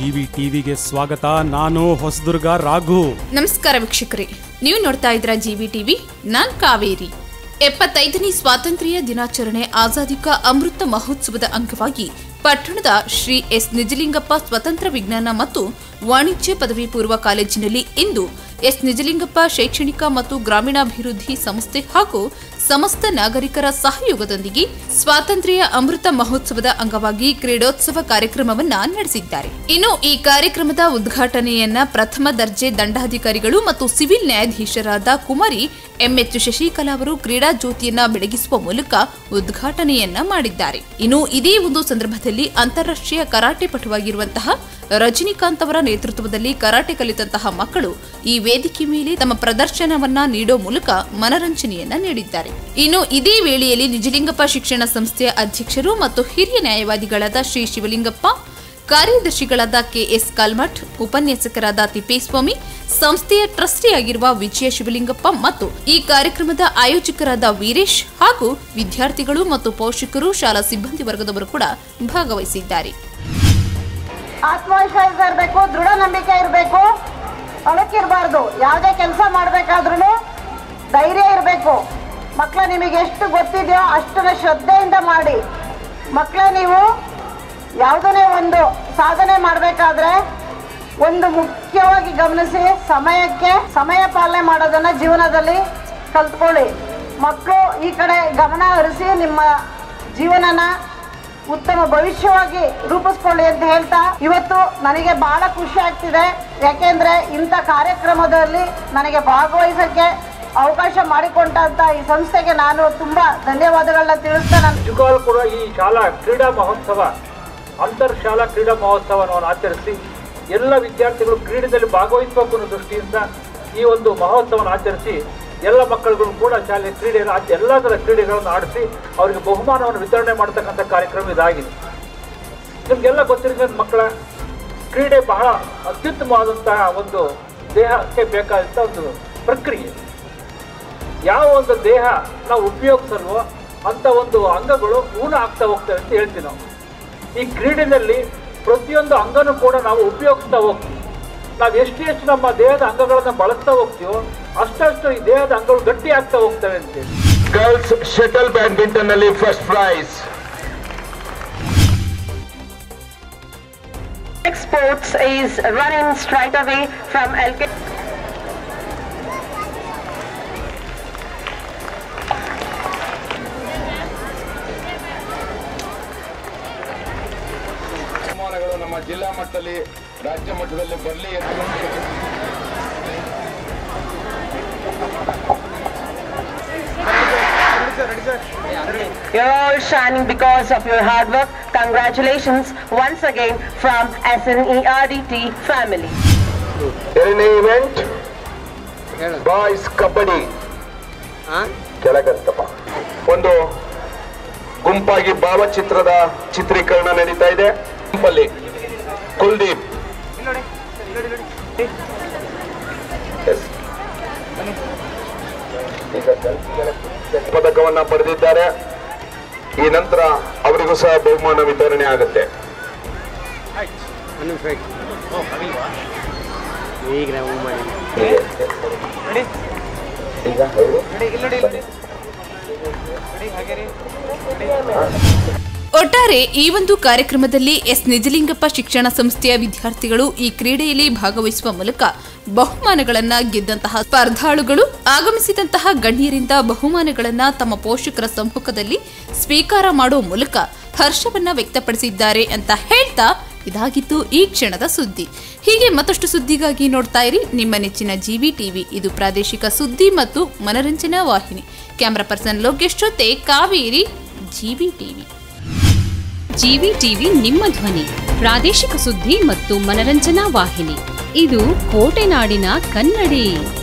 GV ಟಿವಿಗೆ ಸ್ವಾಗತ ನಾನು ಹೊಸದುರ್ಗ ರಾಘು ನಮಸ್ಕಾರ ವೀಕ್ಷಕರೇ ನೀವು ನೋಡ್ತಾ ಇದ್ರ ಜಿವಿ ಟಿವಿ ನಾನ್ ಕಾವೇರಿ ಎಪ್ಪತ್ತೈದನೇ ಸ್ವಾತಂತ್ರ್ಯ ದಿನಾಚರಣೆ ಆಜಾದಿ ಕಾ ಅಮೃತ ಮಹೋತ್ಸವದ ಅಂಗವಾಗಿ ಪಟ್ಟಣದ ಶ್ರೀ ಎಸ್ ನಿಜಲಿಂಗಪ್ಪ ಸ್ವತಂತ್ರ ವಿಜ್ಞಾನ ಮತ್ತು ವಾಣಿಜ್ಯ ಪದವಿ ಪೂರ್ವ ಕಾಲೇಜಿನಲ್ಲಿ ಇಂದು ಎಸ್ ನಿಜಲಿಂಗಪ್ಪ ಶೈಕ್ಷಣಿಕ ಮತ್ತು ಗ್ರಾಮೀಣಾಭಿವೃದ್ಧಿ ಸಂಸ್ಥೆ ಹಾಗೂ ಸಮಸ್ತ ನಾಗರಿಕರ ಸಹಯೋಗದೊಂದಿಗೆ ಸ್ವಾತಂತ್ರ್ಯ ಅಮೃತ ಮಹೋತ್ಸವದ ಅಂಗವಾಗಿ ಕ್ರೀಡೋತ್ಸವ ಕಾರ್ಯಕ್ರಮವನ್ನ ನಡೆಸಿದ್ದಾರೆ ಇನ್ನು ಈ ಕಾರ್ಯಕ್ರಮದ ಉದ್ಘಾಟನೆಯನ್ನ ಪ್ರಥಮ ದರ್ಜೆ ದಂಡಾಧಿಕಾರಿಗಳು ಮತ್ತು ಸಿವಿಲ್ ನ್ಯಾಯಾಧೀಶರಾದ ಕುಮಾರಿ ಎಂಎಚ್ ಶಶಿಕಲಾ ಅವರು ಕ್ರೀಡಾ ಜ್ಯೋತಿಯನ್ನ ಬೆಳಗಿಸುವ ಮೂಲಕ ಉದ್ಘಾಟನೆಯನ್ನ ಮಾಡಿದ್ದಾರೆ ಇನ್ನು ಇದೇ ಒಂದು ಸಂದರ್ಭದಲ್ಲಿ ಅಂತಾರಾಷ್ಟ್ರೀಯ ಕರಾಟೆ ಪಟುವಾಗಿರುವಂತಹ ರಜನಿಕಾಂತ್ ಅವರ ನೇತೃತ್ವದಲ್ಲಿ ಕರಾಟೆ ಕಲಿತಂತಹ ಮಕ್ಕಳು ಈ ವೇದಿಕೆ ಮೇಲೆ ತಮ್ಮ ಪ್ರದರ್ಶನವನ್ನ ನೀಡೋ ಮೂಲಕ ಮನರಂಜನೆಯನ್ನ ನೀಡಿದ್ದಾರೆ ಇನ್ನು ಇದೇ ವೇಳೆಯಲ್ಲಿ ನಿಜಲಿಂಗಪ್ಪ ಶಿಕ್ಷಣ ಸಂಸ್ಥೆಯ ಅಧ್ಯಕ್ಷರು ಮತ್ತು ಹಿರಿಯ ನ್ಯಾಯವಾದಿಗಳಾದ ಶ್ರೀ ಶಿವಲಿಂಗಪ್ಪ ಕಾರ್ಯದರ್ಶಿಗಳಾದ ಕೆಎಸ್ ಕಲ್ಮಠ್ ಉಪನ್ಯಾಸಕರಾದ ತಿಪ್ಪೇಸ್ವಾಮಿ ಸಂಸ್ಥೆಯ ಟ್ರಸ್ಟಿಯಾಗಿರುವ ವಿಜಯ ಶಿವಲಿಂಗಪ್ಪ ಮತ್ತು ಈ ಕಾರ್ಯಕ್ರಮದ ಆಯೋಜಕರಾದ ವೀರೇಶ್ ಹಾಗೂ ವಿದ್ಯಾರ್ಥಿಗಳು ಮತ್ತು ಪೋಷಕರು ಶಾಲಾ ಸಿಬ್ಬಂದಿ ವರ್ಗದವರು ಕೂಡ ಭಾಗವಹಿಸಿದ್ದಾರೆ ಆತ್ಮವಿಶ್ವಾಸ ಇರಬೇಕು ದೃಢ ನಂಬಿಕೆ ಇರಬೇಕು ಅಳಕಿರಬಾರ್ದು ಯಾವುದೇ ಕೆಲಸ ಮಾಡಬೇಕಾದ್ರೂ ಧೈರ್ಯ ಇರಬೇಕು ಮಕ್ಕಳ ನಿಮಗೆ ಎಷ್ಟು ಗೊತ್ತಿದೆಯೋ ಅಷ್ಟನ್ನ ಶ್ರದ್ಧೆಯಿಂದ ಮಾಡಿ ಮಕ್ಕಳ ನೀವು ಯಾವುದನ್ನೇ ಒಂದು ಸಾಧನೆ ಮಾಡಬೇಕಾದ್ರೆ ಒಂದು ಮುಖ್ಯವಾಗಿ ಗಮನಿಸಿ ಸಮಯಕ್ಕೆ ಸಮಯ ಪಾಲನೆ ಮಾಡೋದನ್ನ ಜೀವನದಲ್ಲಿ ಕಲ್ತ್ಕೊಳ್ಳಿ ಮಕ್ಕಳು ಈ ಕಡೆ ಗಮನ ಹರಿಸಿ ನಿಮ್ಮ ಜೀವನನ ಉತ್ತಮ ಭವಿಷ್ಯವಾಗಿ ರೂಪಿಸ್ಕೊಳ್ಳಿ ಅಂತ ಹೇಳ್ತಾ ಇವತ್ತು ನನಗೆ ಬಹಳ ಖುಷಿ ಆಗ್ತಿದೆ ಯಾಕೆಂದ್ರೆ ಇಂಥ ಕಾರ್ಯಕ್ರಮದಲ್ಲಿ ನನಗೆ ಭಾಗವಹಿಸಕ್ಕೆ ಅವಕಾಶ ಮಾಡಿಕೊಂಡಂತ ಈ ಸಂಸ್ಥೆಗೆ ನಾನು ತುಂಬಾ ಧನ್ಯವಾದಗಳನ್ನ ತಿಳಿಸ್ತಾ ನಾನು ನಿಜವಾಗ್ಲೂ ಕೂಡ ಈ ಶಾಲಾ ಕ್ರೀಡಾ ಮಹೋತ್ಸವ ಅಂತರ್ ಶಾಲಾ ಕ್ರೀಡಾ ಮಹೋತ್ಸವವನ್ನು ಆಚರಿಸಿ ಎಲ್ಲ ವಿದ್ಯಾರ್ಥಿಗಳು ಕ್ರೀಡೆಯಲ್ಲಿ ಭಾಗವಹಿಸಬೇಕು ಅನ್ನೋ ದೃಷ್ಟಿಯಿಂದ ಈ ಒಂದು ಮಹೋತ್ಸವವನ್ನು ಆಚರಿಸಿ ಎಲ್ಲ ಮಕ್ಕಳುಗಳು ಕೂಡ ಶಾಲೆ ಕ್ರೀಡೆಯನ್ನು ಆಚೆ ಎಲ್ಲ ಥರ ಕ್ರೀಡೆಗಳನ್ನು ಆಡಿಸಿ ಅವರಿಗೆ ಬಹುಮಾನವನ್ನು ವಿತರಣೆ ಮಾಡತಕ್ಕಂಥ ಕಾರ್ಯಕ್ರಮ ಇದಾಗಿದೆ ನಿಮಗೆಲ್ಲ ಗೊತ್ತಿರೋ ಮಕ್ಕಳ ಕ್ರೀಡೆ ಬಹಳ ಅತ್ಯುತ್ತಮವಾದಂತಹ ಒಂದು ದೇಹಕ್ಕೆ ಬೇಕಾದಂಥ ಒಂದು ಪ್ರಕ್ರಿಯೆ ಯಾವ ಒಂದು ದೇಹ ನಾವು ಉಪಯೋಗಿಸಲ್ವೋ ಅಂತ ಒಂದು ಅಂಗಗಳು ಊನ ಆಗ್ತಾ ಹೋಗ್ತವೆ ಅಂತ ಹೇಳ್ತೀವಿ ನಾವು ಈ ಕ್ರೀಡೆಯಲ್ಲಿ ಪ್ರತಿಯೊಂದು ಅಂಗನೂ ಕೂಡ ನಾವು ಉಪಯೋಗಿಸ್ತಾ ಹೋಗ್ತೀವಿ ನಾವು ಎಷ್ಟು ಎಷ್ಟು ನಮ್ಮ ದೇಹದ ಅಂಗಗಳನ್ನು ಬಳಸ್ತಾ ಹೋಗ್ತೀವೋ ಅಷ್ಟಷ್ಟು ಈ ದೇಹದ ಅಂಗಗಳು ಗಟ್ಟಿ ಆಗ್ತಾ ಹೋಗ್ತವೆ ಅಂತೇಳಿ ಗರ್ಲ್ಸ್ ಶಟಲ್ ಬ್ಯಾಡ್ಮಿಂಟನ್ ನಲ್ಲಿ first prize Sports is running straight away from LK. ಬಹುಮಾನಗಳು ನಮ್ಮ ಜಿಲ್ಲಾ ಮಟ್ಟದಲ್ಲಿ ರಾಜ್ಯ ಮಟ್ಟದಲ್ಲಿ ಬರಲಿ ಎಂದು You're all shining because of your hard work. Congratulations once again from SNERDT family. ಎರಡನೇ ಇವೆಂಟ್ ಬಾಯ್ಸ್ ಕಬಡ್ಡಿ ಕೆಳಗಂತಪ್ಪ ಒಂದು ಗುಂಪಾಗಿ ಭಾವಚಿತ್ರದ ಚಿತ್ರೀಕರಣ ನಡೀತಾ ಇದೆ ಗುಂಪಲ್ಲಿ ಕುಲ್ದೀಪ್ Yes. ಈಗ ಪದಕವನ್ನ ಪಡೆದಿದ್ದಾರೆ ಈ ನಂತರ ಅವರಿಗೂ ಸಹ ಬಹುಮಾನ ವಿತರಣೆ ಆಗುತ್ತೆ ಈಗ ಹೇಳು. ಬನ್ನಿ. ಒಟ್ಟಾರೆ ಈ ಒಂದು ಕಾರ್ಯಕ್ರಮದಲ್ಲಿ ಎಸ್ ನಿಜಲಿಂಗಪ್ಪ ಶಿಕ್ಷಣ ಸಂಸ್ಥೆಯ ವಿದ್ಯಾರ್ಥಿಗಳು ಈ ಕ್ರೀಡೆಯಲ್ಲಿ ಭಾಗವಹಿಸುವ ಮೂಲಕ ಬಹುಮಾನಗಳನ್ನ ಗೆದ್ದಂತಹ ಸ್ಪರ್ಧಾಳುಗಳು ಆಗಮಿಸಿದಂತಹ ಗಣ್ಯರಿಂದ ಬಹುಮಾನಗಳನ್ನ ತಮ್ಮ ಪೋಷಕರ ಸಮ್ಮುಖದಲ್ಲಿ ಸ್ವೀಕಾರ ಮಾಡುವ ಮೂಲಕ ಹರ್ಷವನ್ನ ವ್ಯಕ್ತಪಡಿಸಿದ್ದಾರೆ ಅಂತ ಹೇಳ್ತಾ ಇದಾಗಿತ್ತು ಈ ಕ್ಷಣದ ಸುದ್ದಿ ಹೀಗೆ ಮತ್ತಷ್ಟು ಸುದ್ದಿಗಾಗಿ ನೋಡ್ತಾ ಇರಿ ನಿಮ್ಮ ನೆಚ್ಚಿನ ಜಿವಿ ಟಿವಿ ಇದು ಪ್ರಾದೇಶಿಕ ಸುದ್ದಿ ಮತ್ತು ಮನರಂಜನಾ ವಾಹಿನಿ ಕ್ಯಾಮರಾ ಪರ್ಸನ್ ಲೋಕೇಶ್ ಜೊತೆ Kaveri GV TV GV TV ನಿಮ್ಮ ಧ್ವನಿ ಪ್ರಾದೇಶಿಕ ಸುದ್ದಿ ಮತ್ತು ಮನರಂಜನಾ ವಾಹಿನಿ ಇದು ಕೋಟೆನಾಡಿನ ಕನ್ನಡಿ